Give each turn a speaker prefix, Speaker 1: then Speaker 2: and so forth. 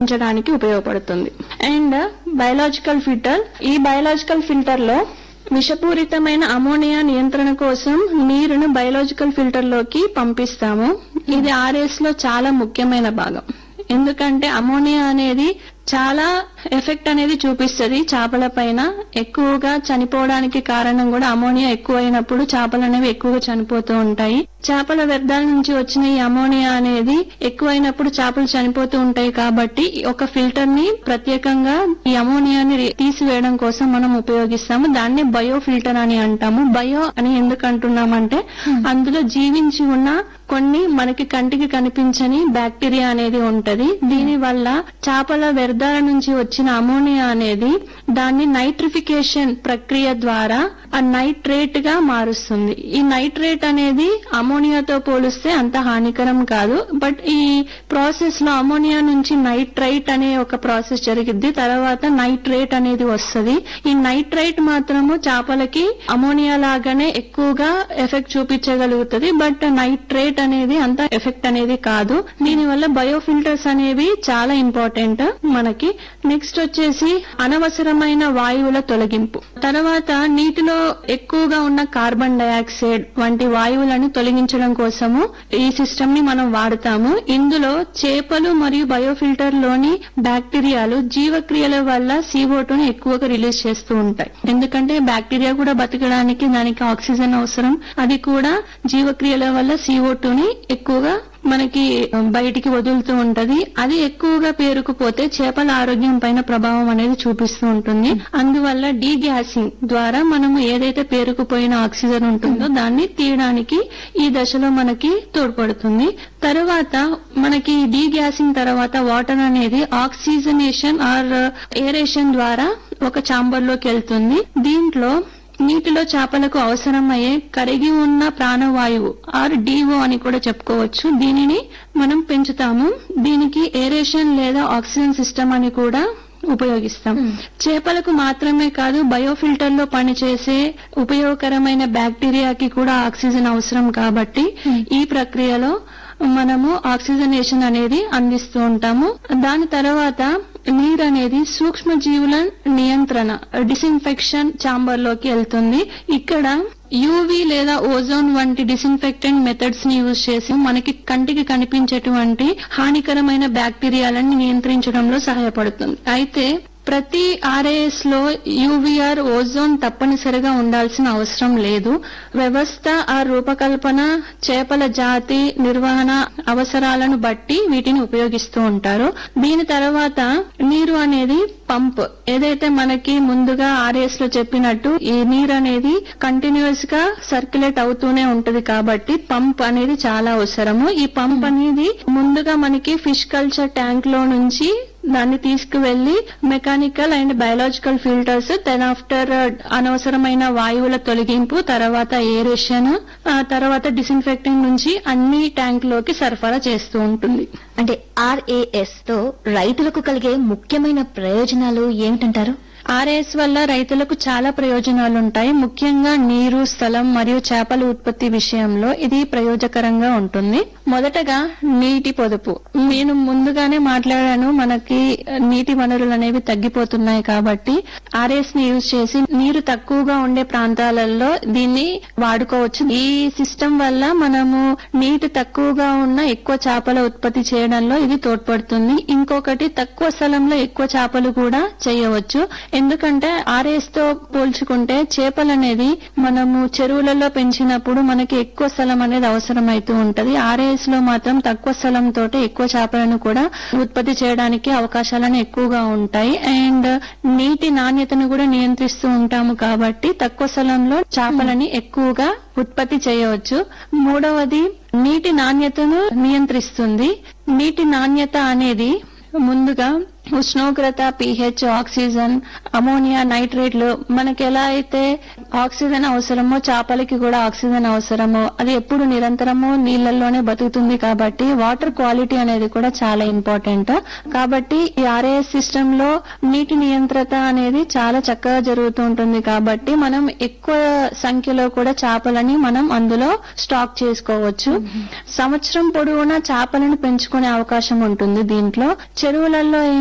Speaker 1: ఉంచడానికి ఉపయోగపడుతుంది and biological filter ఈ బయలాజికల్ ఫిల్టర్ లో విషపూరితమైన అమోనియా నియంత్రణ కోసం నీరును బయలాజికల్ ఫిల్టర్ లోకి పంపిస్తాము ఇది ఆర్ఎస్ లో చాలా ముఖ్యమైన భాగం ఎందుకంటే అమోనియా అనేది చాలా ఎఫెక్ట్ అనేది చూపిస్తుంది చేపల పైన ఎక్కువగా చనిపోవడానికి కారణం కూడా అమోనియా ఎక్కువైనప్పుడు చేపలు అనేవి ఎక్కువగా చనిపోతూ ఉంటాయి చేపల వ్యర్థాల నుంచి వచ్చిన ఈ అమోనియా అనేది ఎక్కువైనప్పుడు చేపలు చనిపోతూ ఉంటాయి కాబట్టి ఒక ఫిల్టర్ ని ప్రత్యేకంగా ఈ అమోనియాని రి- తీసివేయడం కోసం మనం ఉపయోగిస్తాము దాన్ని బయో ఫిల్టర్ అని అంటాము బయో అని ఎందుకు అంటున్నామంటే అందులో జీవించి ఉన్న కొన్ని మనకి కంటికి కనిపించని బ్యాక్టీరియా అనేది ఉంటది దీని వల్ల చేపల వ్యర్థాల నుంచి వచ్చిన అమోనియా అనేది దాన్ని నైట్రిఫికేషన్ ప్రక్రియ ద్వారా ఆ నైట్రేట్ గా మారుస్తుంది ఈ నైట్రేట్ అనేది అమోనియాతో పోలిస్తే అంత హానికరం కాదు బట్ ఈ ప్రాసెస్ లో అమోనియా నుంచి నైట్రైట్ అనే ఒక ప్రాసెస్ జరిగిద్ది తర్వాత నైట్రేట్ అనేది వస్తది ఈ నైట్రైట్ మాత్రము చేపలకి అమోనియా లాగానే ఎక్కువగా ఎఫెక్ట్ చూపించగలుగుతుంది బట్ నైట్రేట్ అనేది అంత ఎఫెక్ట్ అనేది కాదు దీనివల్ల బయోఫిల్టర్స్ అనేవి చాలా ఇంపార్టెంట్ మనకి నెక్స్ట్ వచ్చేసి అనవసరమైన వాయువుల తొలగింపు తర్వాత నీటిలో ఎక్కువగా ఉన్న కార్బన్ డయాక్సైడ్ వంటి వాయువులను తొలగించడం కోసము ఈ సిస్టమ్ ని మనం వాడతాము ఇందులో చేపలు మరియు బయోఫిల్టర్ లోని బ్యాక్టీరియాలు జీవక్రియల వల్ల CO2 ని ఎక్కువగా రిలీజ్ చేస్తూ ఉంటాయి ఎందుకంటే బ్యాక్టీరియా కూడా బతకడానికి దానికి ఆక్సిజన్ అవసరం అది కూడా జీవక్రియల వల్ల CO2 ని ఎక్కువగా మనకి బయటికి వదులుతూ ఉంటది అది ఎక్కువగా పేరుకుపోతే చేపల ఆరోగ్యం పైన ప్రభావం అనేది చూపిస్తూ ఉంటుంది అందువల్ల డీగ్యాసింగ్ ద్వారా మనము ఏదైతే పేరుకుపోయిన ఆక్సిజన్ ఉంటుందో దాన్ని తీయడానికి ఈ దశలో మనకి తోడ్పడుతుంది తర్వాత మనకి డీగ్యాసింగ్ తర్వాత వాటర్ అనేది ఆక్సిజనేషన్ ఆర్ ఏరేషన్ ద్వారా ఒక చాంబర్ లోకి వెళ్తుంది దీంట్లో నీటిలో చేపలకు అవసరమయ్యే కరిగి ఉన్న ప్రాణవాయువు ఆర్ డిఓ అని కూడా చెప్పుకోవచ్చు దీనిని మనం పెంచుతాము దీనికి ఏరేషన్ లేదా ఆక్సిజన్ సిస్టమ్ అని కూడా ఉపయోగిస్తాం చేపలకు మాత్రమే కాదు బయోఫిల్టర్ లో పనిచేసే ఉపయోగకరమైన బ్యాక్టీరియాకి కూడా ఆక్సిజన్ అవసరం కాబట్టి ఈ ప్రక్రియలో మనము ఆక్సిజనేషన్ అనేది అందిస్తూ ఉంటాము దాని తర్వాత నీరు అనేది సూక్ష్మ జీవుల నియంత్రణ డిస్ఇన్ఫెక్షన్ చాంబర్ లోకి వెళ్తుంది ఇక్కడ యూవి లేదా ఓజోన్ వంటి డిస్ఇన్ఫెక్టెంట్ మెథడ్స్ ని యూజ్ చేసి మనకి కంటికి కనిపించేటువంటి హానికరమైన బ్యాక్టీరియాలను నియంత్రించడంలో సహాయపడుతుంది అయితే ప్రతి ఆర్ఏఎస్ లో యూవీఆర్ ఓజోన్ తప్పనిసరిగా ఉండాల్సిన అవసరం లేదు వ్యవస్థ ఆ రూపకల్పన చేపల జాతి నిర్వహణ అవసరాలను బట్టి వీటిని ఉపయోగిస్తూ ఉంటారు దీని తర్వాత నీరు అనేది పంప్ ఏదైతే మనకి ముందుగా ఆర్ఏఎస్ లో చెప్పినట్టు ఈ నీరు అనేది కంటిన్యూస్ గా సర్క్యులేట్ అవుతూనే ఉంటది కాబట్టి పంప్ అనేది చాలా అవసరము ఈ పంప్ అనేది ముందుగా మనకి ఫిష్ కల్చర్ ట్యాంక్ లో నుంచి దాన్ని తీసుకువెళ్లి mechanical and biological filters then after అనవసరమైన వాయువుల తొలగింపు తర్వాత ఏరేషన్ తర్వాత డిస్ఇన్ఫెక్టింగ్ నుంచి అన్ని ట్యాంక్ లోకి సరఫరా చేస్తూ ఉంటుంది
Speaker 2: అంటే ఆర్ఏఎస్ తో రైతులకు కలిగే ముఖ్యమైన ప్రయోజనాలు ఏమిటంటారు
Speaker 1: ఆర్ఏఎస్ వల్ల రైతులకు చాలా ప్రయోజనాలు ఉంటాయి ముఖ్యంగా నీరు స్థలం మరియు చేపల ఉత్పత్తి విషయంలో ఇది ప్రయోజకరంగా ఉంటుంది మొదటగా నీటి పొదుపు నేను ముందుగానే మాట్లాడాను మనకి నీటి వనరులు అనేవి తగ్గిపోతున్నాయి కాబట్టి ఆర్ఏఎస్ ని యూజ్ చేసి నీరు తక్కువగా ఉండే ప్రాంతాలలో దీన్ని వాడుకోవచ్చు ఈ సిస్టమ్ వల్ల మనము నీటి తక్కువగా ఉన్న ఎక్కువ చేపల ఉత్పత్తి చేయడంలో ఇది తోడ్పడుతుంది ఇంకొకటి తక్కువ స్థలంలో ఎక్కువ చేపలు కూడా చేయవచ్చు ఎందుకంటే ఆర్ఎస్ తో పోల్చుకుంటే చేపలు అనేది మనము చెరువులలో పెంచినప్పుడు మనకి ఎక్కువ స్థలం అనేది అవసరమైతూ ఉంటది ఆర్ఏఎస్ లో మాత్రం తక్కువ స్థలంతో ఎక్కువ చేపలను కూడా ఉత్పత్తి చేయడానికి అవకాశాలను ఎక్కువగా ఉంటాయి అండ్ నీటి నాణ్యతను కూడా నియంత్రిస్తూ ఉంటాము కాబట్టి తక్కువ స్థలంలో చేపలని ఎక్కువగా ఉత్పత్తి చేయవచ్చు మూడవది నీటి నాణ్యతను నియంత్రిస్తుంది నీటి నాణ్యత అనేది ముందుగా ఉష్ణోగ్రత పిహెచ్ ఆక్సిజన్ అమోనియా నైట్రేట్లు మనకి ఎలా అయితే ఆక్సిజన్ అవసరమో చేపలకి కూడా ఆక్సిజన్ అవసరమో అది ఎప్పుడు నిరంతరము నీళ్లలోనే బతుకుతుంది కాబట్టి వాటర్ క్వాలిటీ అనేది కూడా చాలా ఇంపార్టెంట్ కాబట్టి ఈ ఆర్ఏఎస్ సిస్టమ్ లో నీటి నియంత్రత అనేది చాలా చక్కగా జరుగుతూ ఉంటుంది కాబట్టి మనం ఎక్కువ సంఖ్యలో కూడా చేపలని మనం అందులో స్టాక్ చేసుకోవచ్చు సంవత్సరం పొడవునా చేపలను పెంచుకునే అవకాశం ఉంటుంది దీంట్లో చెరువులలో